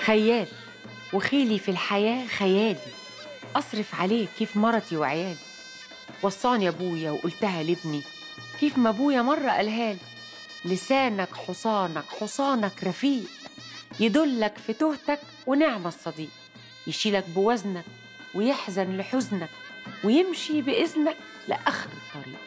خيال وخيلي في الحياة خيالي أصرف عليه كيف مرتي وعيالي وصاني أبويا وقلتها لابني كيف ما أبويا مرة قالها لي لسانك حصانك حصانك رفيق يدلك في تهتك ونعم الصديق يشيلك بوزنك ويحزن لحزنك ويمشي بإذنك لآخر الطريق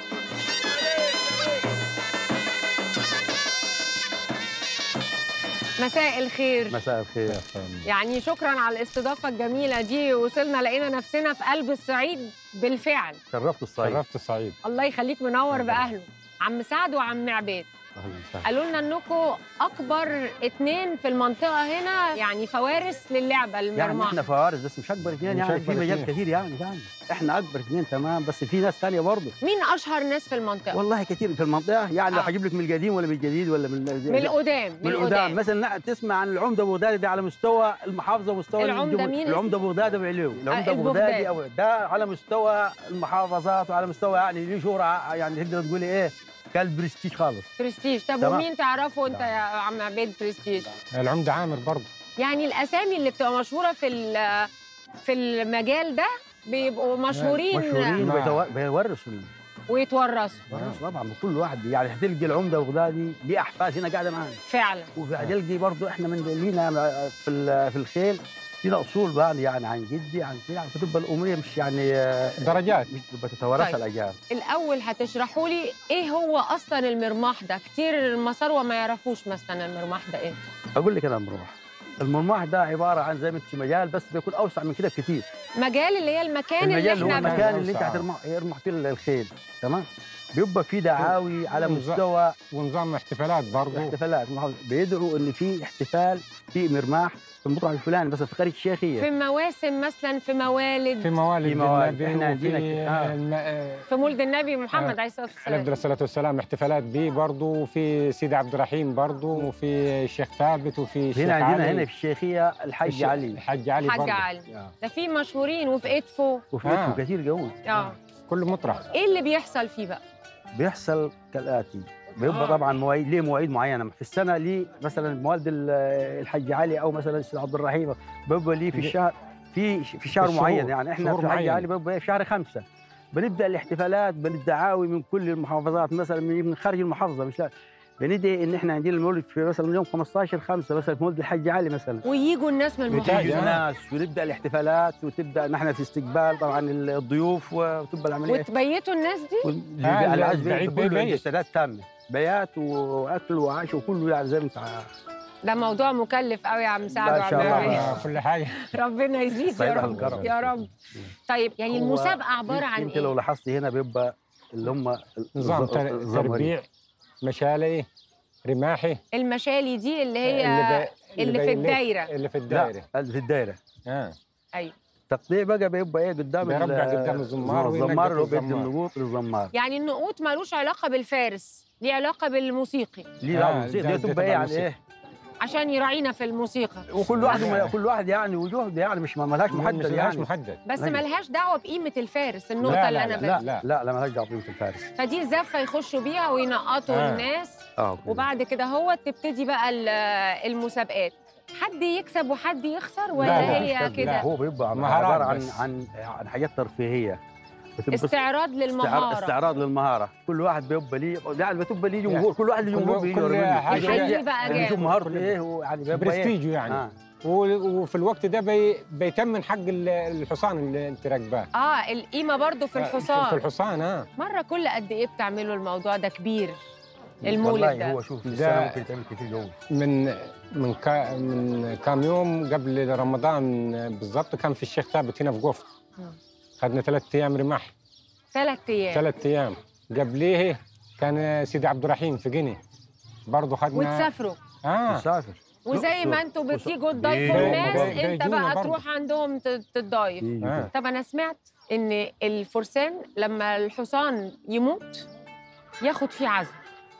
مساء الخير مساء الخير يعني شكرا على الاستضافه الجميله دي وصلنا لقينا نفسنا في قلب الصعيد بالفعل شرفت الصعيد شرفت الصعيد الله يخليك منور باهله عم سعد وعم عبيد أهلاً وسهلاً. قالوا لنا انكم اكبر اتنين في المنطقه هنا يعني فوارس للعبه يعني المرمى احنا فوارس بس مش اكبر اثنين مش يعني أكبر في مجال اثنين. كثير يعني يعني احنا اكبر اثنين تمام بس في ناس ثانيه برضه مين اشهر ناس في المنطقه والله كثير في المنطقه يعني لو آه. هجيب لك من القديم ولا من الجديد ولا من من القدام من القدام مثلا لا، تسمع عن العمده بغدادي ده على مستوى المحافظه ومستوى العمدة الجمهور- مين العمده بغدادي بعلو العمده آه، البغدادي. بغدادي او ده على مستوى المحافظات وعلى مستوى يعني ليه شهره يعني تقدر تقولي ايه كالبرستيج خالص برستيج طب تمام. ومين تعرفه انت يا عم عبيد برستيج العمده عامر برضه يعني الاسامي اللي بتبقى مشهوره في ال- في المجال ده بيبقوا مشهورين مشهورين نعم. وبيتو- بيورثوا ويتورثوا ورثوا طبعا كل واحد يعني هتلقي العمده بغدادي ليه احفاد هنا قاعده معانا فعلا وهتلقي برضه احنا من لينا في ال- في الخيل لينا اصول بقى يعني عن جدي عن كده يعني فتبقى الاموريه مش يعني آه، درجات مش بتتوارثها طيب. الاجيال الاول هتشرحوا لي ايه هو اصلا المرماح ده كتير المساروه ما يعرفوش مثلا المرماح ده ايه اقول لك انا المرماح المرماح ده عباره عن زي ما انت مجال بس بيكون اوسع من كده بكثير مجال اللي هي المكان المجال اللي اللي هو احنا المكان اللي انت أوسع. هترمح يرمح فيه الخيل تمام بيبقى في دعاوي على ونظام- مستوى ونظام احتفالات برضه احتفالات محافظة. بيدعوا ان في احتفال في مرماح في المطرح الفلاني مثلا في قريه الشيخيه في مواسم مثلا في موالد في موالد في موالد. النبي إحنا وفي عندنا ك- آه. الم... آه، في مولد النبي محمد آه. عليه الصلاه عليه والسلام الصلاه والسلام احتفالات بيه برضه وفي سيدي عبد الرحيم برضه وفي الشيخ ثابت وفي الشيخ هنا عندنا علي هنا في الشيخيه الحج الشيخ- علي الحاج علي حاج برضه علي آه. ده في مشهورين وفي ادفو وفي آه. آه. كثير قوي اه كل مطرح ايه اللي بيحصل فيه بقى بيحصل كالاتي بيبقى آه. طبعا مواعيد ليه مواعيد معينه في السنه ليه مثلا موالد ال- الحج علي او مثلا السيد عبد الرحيم بيبقى ليه في ليه. الشهر في في شهر الشهور. معين يعني احنا شهور في الحج معينة. علي بيبقى في شهر خمسة بنبدا الاحتفالات بالدعاوي من كل المحافظات مثلا من من خارج المحافظه مش لا بندعي ان احنا عندنا المولد في مثلا يوم 15 5 مثلا في مولد الحج علي مثلا ويجوا الناس من بتاجي. المحافظه بتيجي آه. الناس ونبدا الاحتفالات وتبدا نحن في استقبال طبعا الضيوف وتبقى العمليه وتبيتوا الناس دي آه، العزم البعيد كله بيبيت. عنده استعداد تامه بيات واكل وعاش وكله يعني زي ما انت عارف. ده موضوع مكلف قوي يا عم سعد لا، إن شاء وعم الله. عبيد. آه، كل حاجه ربنا يزيد يا صحيح رب الكرم. يا رب طيب يعني هو المسابقه عباره عن انت لو ايه لاحظت هنا بيبقى اللي هم نظام الز- تر- الزمهري. تربيع مشالي رماحي المشالي دي اللي هي بي- اللي في بيلف- الدايرة. اللي في لا الدايره اللي في الدايره اه ايوه تقطيع بقى بيبقى ايه قدام بيربع ال- قدام الزمار وينقط الزمار اللي هو بيدي الزمار. النقوط للزمار يعني النقوط مالوش علاقه بالفارس ليه علاقه بالموسيقي ليه آه، لا موسيقى ده- دي ده تبقى تبع ايه يعني الموسيقى. ايه عشان يراعينا في الموسيقى وكل واحد آه. كل واحد يعني وجهه يعني مش ما لهاش مش محدد لهاش يعني محدد بس أيوة. ملهاش دعوه بقيمه الفارس النقطه لا، اللي لا، انا لا، بدي لا لا لا مالهاش دعوه بقيمه الفارس فدي زفه يخشوا بيها وينقطوا آه. الناس اه وبعد كده هو تبتدي بقى ال- المسابقات حد يكسب وحد يخسر ولا لا، لا، هي لا كده هو بيبقى مهارات عباره عن بس. عن عن حاجات ترفيهيه بتبقى استعراض استعراض, للمهاره استعراض للمهاره كل واحد بيبقى ليه يعني بتبقى ليه جمهور كل واحد ليه كل- جمهور بيجي كل ورا منه. حاجة يشجع، يحيي بقى اللي يشوف جامد. مهارته ايه ويعني بيبقى ايه برستيجه يعني آه. و- وفي الوقت ده بي بيتمن حق ال- الحصان اللي انت راكباه اه القيمه برضو في في الحصان الحصان اه مره كل قد ايه بتعملوا الموضوع ده كبير المولد والله ده هو شوف في ده- السنه ممكن تعمل كتير قوي من من كا من كام يوم قبل رمضان بالضبط كان في الشيخ ثابت هنا في قفط مم. خدنا ثلاث ايام رماح ثلاث ايام ثلاث ايام قبليه كان سيدي عبد الرحيم في جني برضه خدنا وتسافروا اه مسافر وزي ما انتوا وص- بتيجوا تضيفوا بيجوا- الناس بيجوا- انت بيجونا بقى برضه. تروح عندهم ت- تتضايف آه. طب انا سمعت ان الفرسان لما الحصان يموت ياخد فيه عزم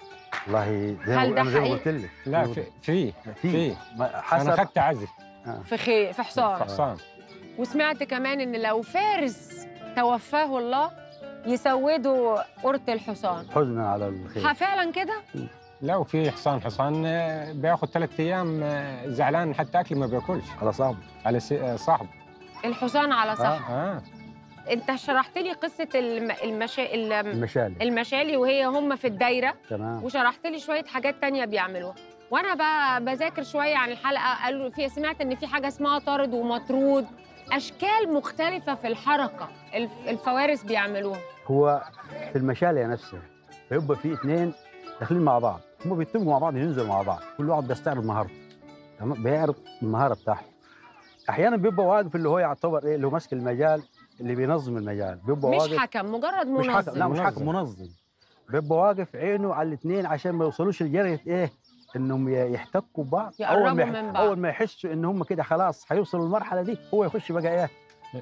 والله زي هل ما ده انا زي ما حقيقي؟ قلت لك لا في في في في ما- انا حسب اخذت عزل في خي... في حصان في حصان وسمعت كمان ان لو فارس توفاه الله يسودوا قرة الحصان حزنا على الخير ها فعلا كده لا وفي حصان حصان آه، بياخد ثلاث ايام آه، زعلان حتى اكل ما بياكلش على صعب على سي- آه، صاحبه الحصان على صح اه انت شرحت لي قصه الم... المشا... الم- المشالي المشالي وهي هم في الدايره تمام وشرحت لي شويه حاجات تانية بيعملوها وانا بقى بذاكر شويه عن الحلقه قالوا في سمعت ان في حاجه اسمها طارد ومطرود اشكال مختلفه في الحركه الف... الفوارس بيعملوها هو في المشالية نفسها بيبقى في اثنين داخلين مع بعض هم بيتفقوا مع بعض ينزلوا مع بعض كل واحد بيستعرض مهارته تمام بيعرض المهاره بتاعته احيانا بيبقى واقف اللي هو يعتبر ايه اللي هو ماسك المجال اللي بينظم المجال بيبقى مش واقف حكم مجرد مش منظم حكم لا مش حكم منظم بيبقى واقف عينه على الاثنين عشان ما يوصلوش لجريه ايه انهم ي- يحتكوا ببعض يقربوا ما يح- من بعض. اول ما يحسوا ان هم كده خلاص هيوصلوا للمرحله دي هو يخش بقى ايه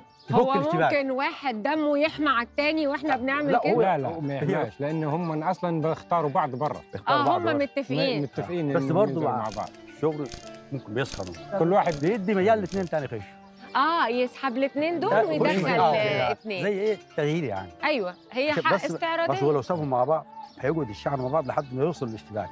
هو يفك الاشتباك ممكن واحد دمه يحمى على التاني واحنا بنعمل لا، كده هو- لا لا ما يحماش لان هم اصلا بيختاروا بعض برا بيختاروا اه بعض هم برضه. متفقين متفقين بس إنهم برضه ينزلوا مع- مع بعض الشغل ممكن بيسخنوا كل واحد بيدي مجال الاثنين تاني يخشوا اه يسحب الاثنين دول لا، ويدخل يخش معاهم آه، كده. اتنين زي ايه تغيير يعني ايوه هي بس- حق بس- بس هو استعراضيه لو سابهم مع بعض هيقعد الشعر مع بعض لحد ما يوصل للاشتباك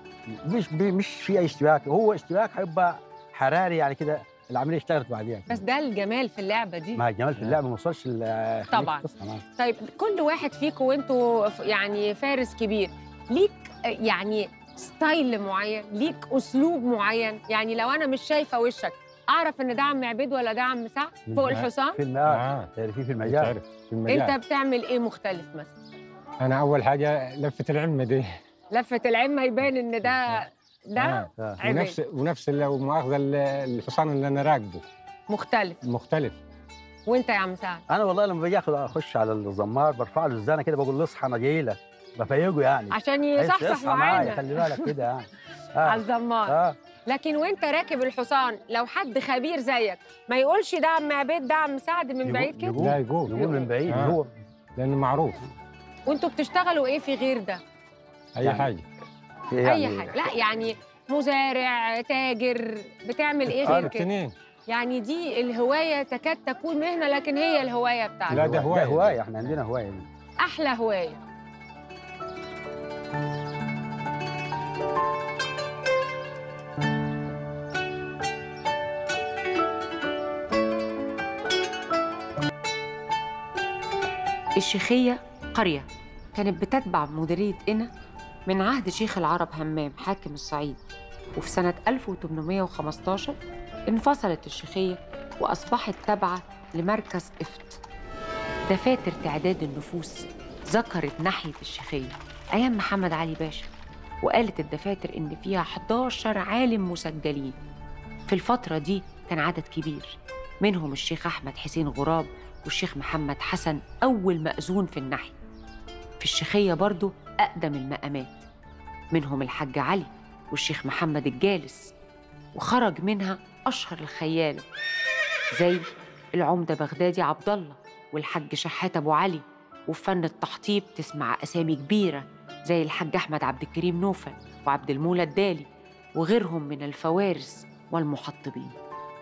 مش بي مش في اي اشتباك هو اشتباك هيبقى حراري يعني كده العمليه اشتغلت بعدين بس ده الجمال في اللعبه دي مع الجمال في اللعبه ما وصلش ل- طبعاً. تصحى معاك. طيب كل واحد فيكم وانتوا ف- يعني فارس كبير ليك آه، يعني ستايل معين ليك اسلوب معين يعني لو انا مش شايفه وشك اعرف ان ده عم عبيد ولا ده عم سعد فوق لا. الحصان في المآل آه. تعرفيه في المجال بتعرف في المجال انت بتعمل ايه مختلف مثلا انا اول حاجه لفه العمه دي لفه العمه يبان ان ده ده آه. آه. عبيد ونفس ونفس لو مؤاخذه ال- الحصان اللي انا راكبه مختلف مختلف وانت يا عم سعد انا والله لما باجي اخد اخش على الزمار برفع له الزانه كده بقول له اصحى انا جاي لك بفيقه يعني عشان عايز يصحصح يصحى معايا معانا خلي بالك كده يعني على اه الزمار اه لكن وانت راكب الحصان لو حد خبير زيك ما يقولش ده عم عبيد ده عم سعد من يقول- بعيد كده يقول- لا يقول يقول من بعيد آه. هو لانه معروف وانتوا بتشتغلوا ايه في غير ده اي يعني حاجه اي يعني حاجه لا يعني مزارع تاجر بتعمل ايه آه، غير كده الاثنين يعني دي الهوايه تكاد تكون مهنه لكن هي الهوايه بتاعتك لا، ده هواية. ده هوايه احنا عندنا هوايه دي. احلى هوايه الشيخية قرية كانت بتتبع مديرية قنا من عهد شيخ العرب همام حاكم الصعيد وفي سنة 1815 انفصلت الشيخية وأصبحت تابعة لمركز إفت دفاتر تعداد النفوس ذكرت ناحية الشيخية أيام محمد علي باشا وقالت الدفاتر إن فيها 11 عالم مسجلين في الفترة دي كان عدد كبير منهم الشيخ أحمد حسين غراب والشيخ محمد حسن أول مأذون في الناحية في الشيخية برضو أقدم المقامات منهم الحاج علي والشيخ محمد الجالس وخرج منها أشهر الخيالة زي العمدة بغدادي عبد الله والحاج شحات أبو علي وفي فن التحطيب تسمع أسامي كبيرة زي الحاج أحمد عبد الكريم نوفل وعبد المولى الدالي وغيرهم من الفوارس والمحطبين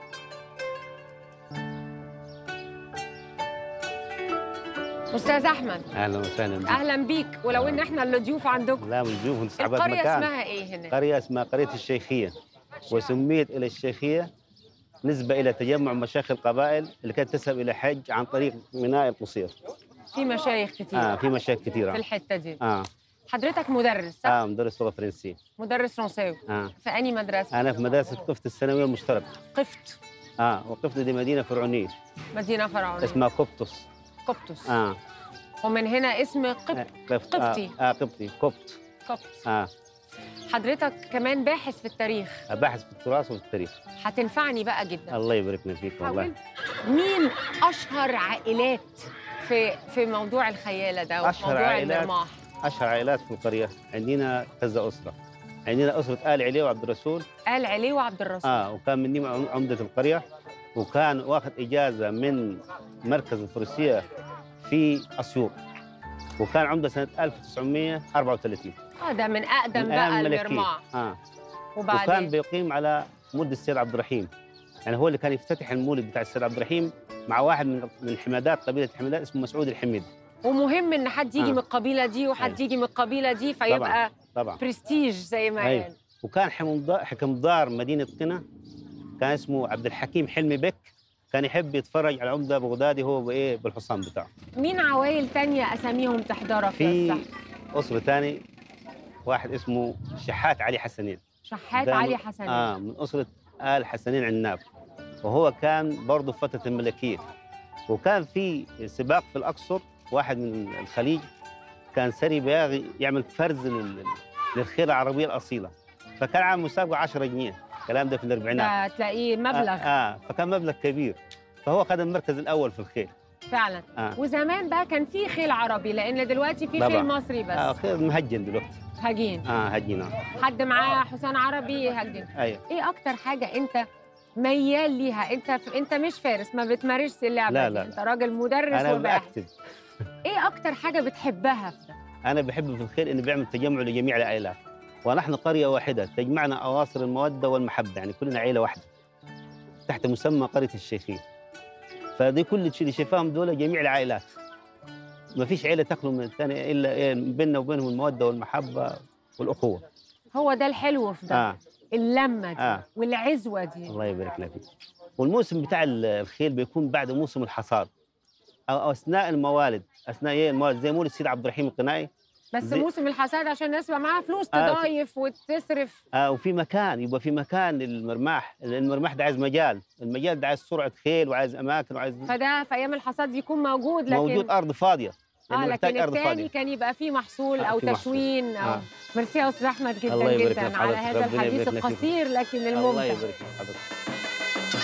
استاذ احمد اهلا وسهلا بك اهلا بيك ولو ان احنا اللي ضيوف عندكم لا من جوف نستعبد القريه مكان اسمها ايه هنا قرية اسمها قرية الشيخية وسميت إلى الشيخية نسبة إلى تجمع مشايخ القبائل اللي كانت تذهب إلى حج عن طريق ميناء القصير في مشايخ كتير آه في مشايخ في كثيرة الحته دي آه حضرتك مدرس صح آه مدرس لغة فرنسية مدرس فرنساوي آه في انهي مدرسه أنا في مدرسة قفت الثانوية المشتركة قفط آه وقفت دي مدينة فرعونية مدينه فرعونيه اسمها قبطس قبطس آه ومن هنا اسم قبط قفت قبطي. آه, آه قبطي قبط قبط آه حضرتك كمان باحث في التاريخ باحث في التراث والتاريخ هتنفعني بقى جدا الله يبارك لنا فيك والله حاول مين اشهر عائلات في في موضوع الخياله ده وفي أشهر موضوع عائلات؟ المرماح أشهر عائلات في القرية عندنا كذا أسرة عندنا أسرة آل علي وعبد الرسول قال علي وعبد الرسول اه وكان مني عم- عمدة القرية وكان واخذ إجازة من مركز الفروسية في أسيوط وكان عمدة سنة 1934 اه ده من اقدم من بقى أيام الملكية. المرماح آه وكان وبعدين بيقيم على مولد السيد عبد الرحيم يعني هو اللي كان يفتتح المولد بتاع السيد عبد الرحيم مع واحد من من حمادات قبيلة حمادات اسمه مسعود الحميد ومهم ان حد يجي آه. من القبيله دي وحد أيوة. يجي من القبيله دي فيبقى طبعا برستيج زي ما أيوة. قال وكان حمض- حكم دار مدينه قنا كان اسمه عبد الحكيم حلمي بك كان يحب يتفرج على العمده بغدادي هو بايه بالحصان بتاعه مين عوائل تانية اساميهم تحضرك في يا أستاذ؟ اسره ثاني واحد اسمه شحات علي حسنين شحات ده علي من- حسنين اه من اسره ال حسنين عناب وهو كان برضه في فتره الملكيه وكان في سباق في الاقصر واحد من الخليج كان سري بياغي يعمل فرز لل- للخيل العربيه الاصيله فكان عامل مسابقه 10 جنيه الكلام ده في الاربعينات ده تلاقيه مبلغ آه, اه فكان مبلغ كبير فهو خد المركز الاول في الخيل فعلا آه. وزمان بقى كان في خيل عربي لان دلوقتي في طبعاً. خيل مصري بس آه خيل مهجن دلوقتي هجين اه هجين آه. حد معاه حصان عربي هجين ايوه ايه اكتر حاجه انت ميال ليها انت انت مش فارس ما بتمارسش اللعبه لا، دي. لا، انت راجل مدرس انا وباحث بكتب ايه اكتر حاجه بتحبها في ده انا بحب في الخيل انه بيعمل تجمع لجميع العائلات ونحن قريه واحده تجمعنا اواصر الموده والمحبه يعني كلنا عيله واحده تحت مسمى قريه الشيخين فدي كل الشيء اللي شايفاهم دول جميع العائلات ما فيش عيله تخلو من الثانيه الا إيه بيننا وبينهم الموده والمحبه والاخوه هو ده الحلو في ده اه اللمه دي آه. والعزوه دي الله يبارك لك فيك والموسم بتاع ال- الخيل بيكون بعد موسم الحصاد او أو اثناء الموالد اثناء ايه الموالد زي مولد السيد عبد الرحيم القناعي بس زي- موسم الحصاد عشان الناس يبقى معاها فلوس آه. تضايف وتصرف آه وفي مكان يبقى في مكان للمرماح لان المرماح ده عايز مجال المجال ده عايز سرعه خيل وعايز اماكن وعايز فده في ايام الحصاد يكون موجود لكن موجود ارض فاضيه اه لانه محتاج لكن ارض التاني فاضيه كان يبقى فيه محصول آه، او في محصول. تشوين او آه. ميرسي يا استاذ احمد جدا الله يبارك جدا لك على حضرتك، هذا ربنا الحديث يبارك لك فيك. القصير لكن الله الممتع يبارك لك حضرتك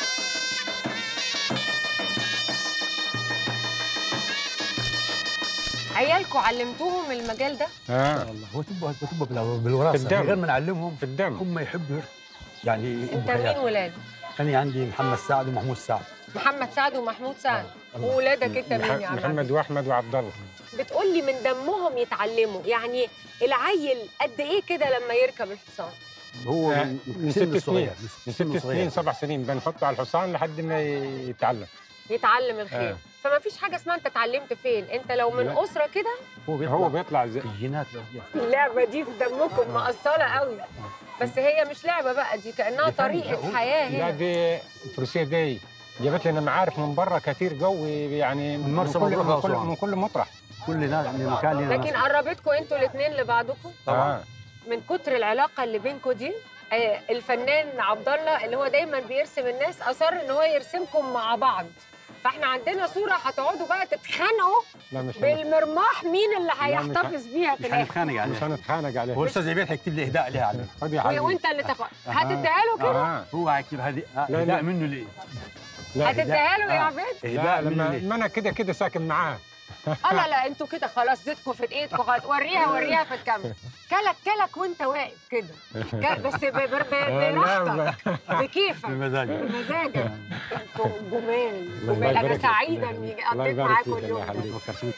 عيالكم علمتوهم المجال ده اه والله هو تبقى بتبقى بالو- بالوراثه في الدم. من غير ما نعلمهم في الدم هم يحبوا يعني انت يبقوا مين خيال. ولاد انا عندي محمد سعد ومحمود سعد محمد سعد ومحمود سعد الله. وولادك انت مين يا مح- عم محمد واحمد وعبد الله بتقول لي من دمهم يتعلموا يعني العيل قد ايه كده لما يركب الحصان هو آه، من, من سن ست صغير سنين. من من سن ست صغير. سنين سبع سنين بنحطه على الحصان لحد ما يتعلم يتعلم الخيل آه. فما فيش حاجه اسمها انت اتعلمت فين انت لو من لا. اسره كده هو بيطلع هو بيطلع زي في الجينات لوحدها. اللعبه دي في دمكم مقصره قوي بس هي مش لعبه بقى دي كانها دي فن. طريقه حياه لا هنا دي الفروسيه دي جابت لنا معارف من بره كثير قوي يعني من مرسى كل مطروح من كل, وأسوان. من كل مطرح كل ناس من مكان لنا لكن ناس. قربتكم انتوا الاثنين لبعضكم طبعاً. آه. من كتر العلاقه اللي بينكم دي آه، الفنان عبد الله اللي هو دايما بيرسم الناس اصر ان هو يرسمكم مع بعض فاحنا عندنا صوره هتقعدوا بقى تتخانقوا لا مش هن- بالمرماح مين اللي مش ه- هيحتفظ بيها في مش الاخر هنتخانق مش عليه هنتخانق عليه هو الاستاذ عبيد هيكتب لي اهداء لها عليه خد يا و- حبيبي وانت اللي تاخد هتديها له كده آه. هو هيكتب هدي- لا. اهداء منه ليه لا هتديها له يا آه. عبيد لا اهداء منه لما ليه ما انا كده كده ساكن معاه اه لا لا انتوا كده خلاص زيتكم في ايدكم خلاص وريها وريها في الكاميرا كلك كلك وانت واقف كده ك- بس ب- ب- ب- لا، براحتك بكيفك بمزاجه بمزاجك انتوا جمال الله جمال انا يبارك سعيده فيك. اني الله قضيت يبارك معاكم فيك اليوم الله ده يحفظك.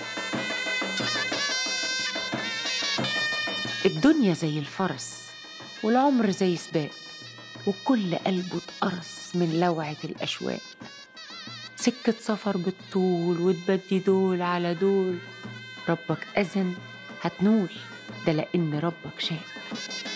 الدنيا زي الفرس والعمر زي سباق وكل قلبه اتقرص من لوعة الأشواق سكة سفر بالطول وتبدي دول على دول ربك أذن هتنول ده لأن ربك شاء